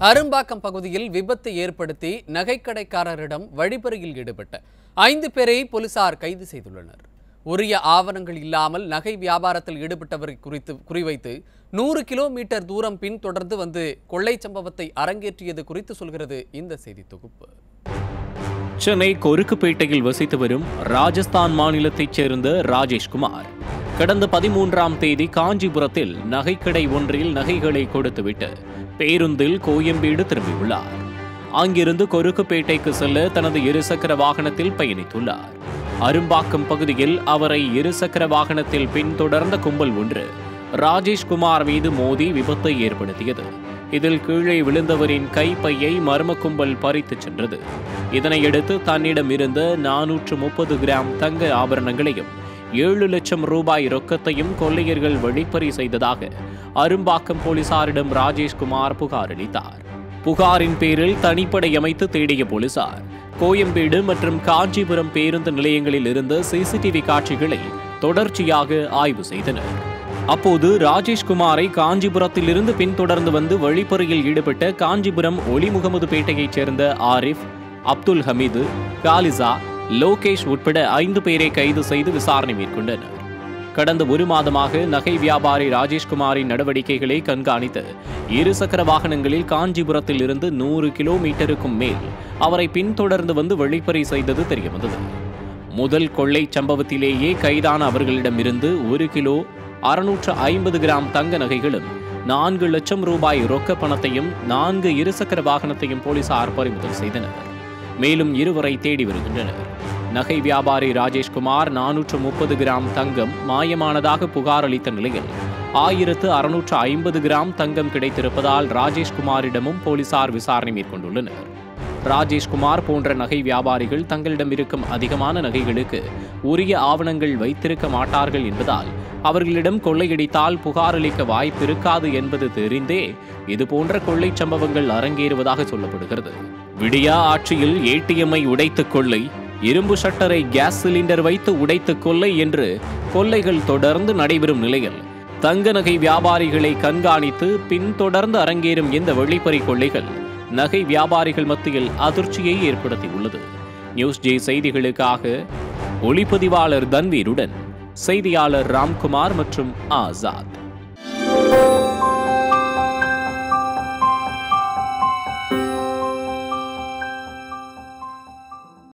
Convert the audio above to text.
அரும்பாக்கம் பகுதியில் விபத்து ஏற்படுத்தி நகைக்கடைக்காரரிடம் வழிப்பறியில் ஈடுபட்ட ஐந்து பேரை போலீசார் கைது செய்துள்ளனர் உரிய ஆவணங்கள் இல்லாமல் நகை வியாபாரத்தில் ஈடுபட்டவரை குறித்து குறிவைத்து நூறு கிலோமீட்டர் தூரம் பின்தொடர்ந்து வந்து கொள்ளை சம்பவத்தை அரங்கேற்றியது குறித்து சொல்கிறது இந்த செய்தி தொகுப்பு சென்னை கொருக்குப்பேட்டையில் வசித்து வரும் ராஜஸ்தான் மாநிலத்தைச் சேர்ந்த ராஜேஷ்குமார் கடந்த பதிமூன்றாம் தேதி காஞ்சிபுரத்தில் நகைக்கடை ஒன்றில் நகைகளை கொடுத்துவிட்டு பேருந்தில் கோயம்பேடு திரும்பியுள்ளார் அங்கிருந்து கொருக்குப்பேட்டைக்கு செல்ல தனது இருசக்கர வாகனத்தில் பயணித்துள்ளார் அரும்பாக்கம் பகுதியில் அவரை இருசக்கர வாகனத்தில் பின்தொடர்ந்த கும்பல் ஒன்று ராஜேஷ்குமார் மீது மோதி விபத்தை ஏற்படுத்தியது இதில் கீழே விழுந்தவரின் கைப்பையை மர்ம கும்பல் பறித்துச் சென்றது இதனையடுத்து தன்னிடம் இருந்த நானூற்று முப்பது கிராம் தங்க ஆபரணங்களையும் ஏழு லட்சம் ரூபாய் ரொக்கத்தையும் கொள்ளையர்கள் வழிப்பறி செய்ததாக அரும்பாக்கம் போலீசாரிடம் ராஜேஷ்குமார் புகார் அளித்தார் புகாரின் பேரில் தனிப்படை அமைத்து தேடிய போலீசார் கோயம்பேடு மற்றும் காஞ்சிபுரம் பேருந்து நிலையங்களில் இருந்த சிசிடிவி காட்சிகளை தொடர்ச்சியாக ஆய்வு செய்தனர் அப்போது ராஜேஷ்குமாரை காஞ்சிபுரத்திலிருந்து பின்தொடர்ந்து வந்து வழிப்பறியில் ஈடுபட்ட காஞ்சிபுரம் ஒளிமுகமது பேட்டையைச் சேர்ந்த ஆரிஃப் அப்துல் ஹமீது காலிசா லோகேஷ் உட்பட ஐந்து பேரை கைது செய்து விசாரணை மேற்கொண்டனர் கடந்த ஒரு மாதமாக நகை வியாபாரி ராஜேஷ்குமாரின் நடவடிக்கைகளை கண்காணித்து இருசக்கர வாகனங்களில் காஞ்சிபுரத்தில் இருந்து நூறு கிலோமீட்டருக்கும் மேல் அவரை பின்தொடர்ந்து வந்து வழிப்பறி செய்தது தெரியவந்தது முதல் கொள்ளை சம்பவத்திலேயே கைதான அவர்களிடமிருந்து ஒரு கிலோ அறுநூற்று ஐம்பது கிராம் தங்க நகைகளும் நான்கு லட்சம் ரூபாய் ரொக்க பணத்தையும் நான்கு இருசக்கர வாகனத்தையும் போலீசார் பறிமுதல் செய்தனர் மேலும் இருவரை தேடி வருகின்றனர் நகை வியாபாரி ராஜேஷ்குமார் நானூற்று முப்பது கிராம் தங்கம் மாயமானதாக புகார் அளித்த நிலையில் ஆயிரத்து அறுநூற்று ஐம்பது கிராம் தங்கம் கிடைத்திருப்பதால் ராஜேஷ்குமாரிடமும் போலீசார் விசாரணை மேற்கொண்டுள்ளனர் ராஜேஷ்குமார் போன்ற நகை வியாபாரிகள் தங்களிடம் இருக்கும் அதிகமான நகைகளுக்கு உரிய ஆவணங்கள் வைத்திருக்க மாட்டார்கள் என்பதால் அவர்களிடம் கொள்ளையடித்தால் புகார் அளிக்க வாய்ப்பு இருக்காது என்பது தெரிந்தே இதுபோன்ற கொள்ளை சம்பவங்கள் அரங்கேறுவதாக சொல்லப்படுகிறது விடியா ஆட்சியில் ஏடிஎம்ஐ உடைத்துக் கொள்ளை இரும்பு ஷட்டரை கேஸ் சிலிண்டர் வைத்து உடைத்துக் கொள்ளை என்று கொள்ளைகள் தொடர்ந்து நடைபெறும் நிலையில் தங்க நகை வியாபாரிகளை கண்காணித்து பின்தொடர்ந்து அரங்கேறும் இந்த வெளிப்பறி கொள்ளைகள் நகை வியாபாரிகள் மத்தியில் அதிர்ச்சியை ஏற்படுத்தியுள்ளது நியூஸ் ஜே செய்திகளுக்காக ஒளிப்பதிவாளர் தன்வீருடன் செய்தியாளர் ராம்குமார் மற்றும் ஆசாத்